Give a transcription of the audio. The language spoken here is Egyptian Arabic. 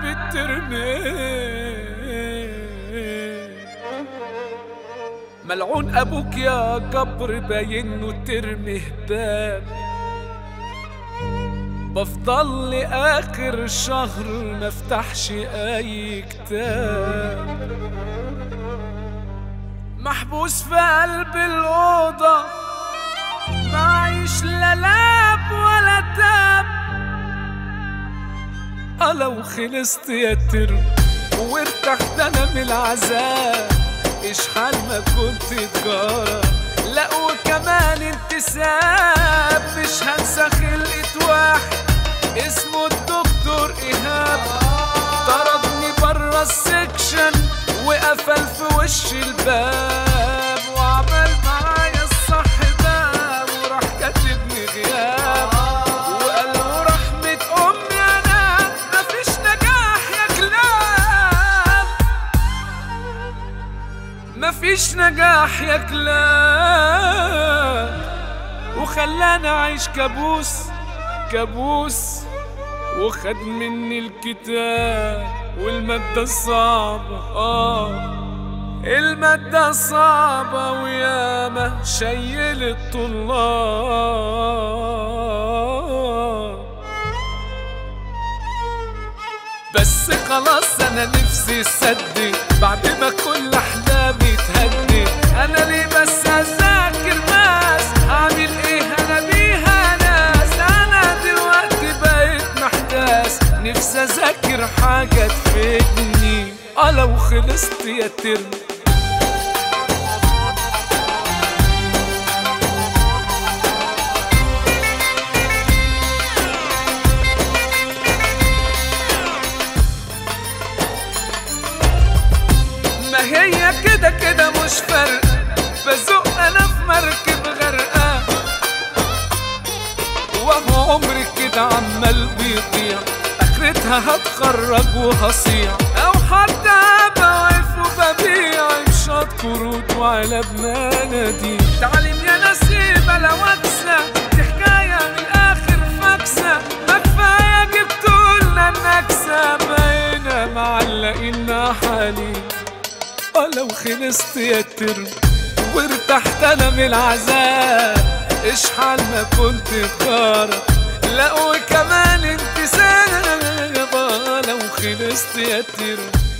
قلبي الترمي ملعون ابوك يا جبر باينه ترمي هباب بفضل لاخر الشهر مفتحش اي كتاب محبوس في قلب الاوضه معيش لا لاب ولا تاب اه لو خلصت يا ترم وارتحت انا من العذاب ايش حال ما كنت تجارة لا وكمان انتساب مش هنسى خلقة واحد اسمه الدكتور ايهاب طردني برا السكشن وقفل في وش الباب وعمل معايا الصح باب وراح كاتبني غياب وقال له رحمة أمي أنا مفيش نجاح يا كلاب مفيش نجاح يا كلاب وخلاني أعيش كابوس كابوس وخد مني الكتاب والمادة الصعبة آه المادة صعبة وياما شيل الطلاب بس خلاص انا نفسي صدق بعد ما كل احلامي تهدي انا ليه بس اذاكر ناس اعمل ايه انا بيها ناس انا دلوقتي بقيت محتاس نفسي اذاكر حاجه تفيدني اه لو خلصت يا ترم ما هي كده كده مش فارقة بزق انا في مركب غرقان وهو عمري كده عمال بيضيع اخرتها هتخرج وهصيع او حتى ابقى واقف وببيع شاط كروت وعلب مناديل تعليم يا نسيبة لو اكسى دي حكاية من الاخر فاكسة ما كفاية جبتولنا النكسة بقينا معلقين حالين اه لو خلصت يا ترم وارتحت انا من العذاب ايش حال ما كنت خارج لا وكمان انت سنة لو خلصت يا ترم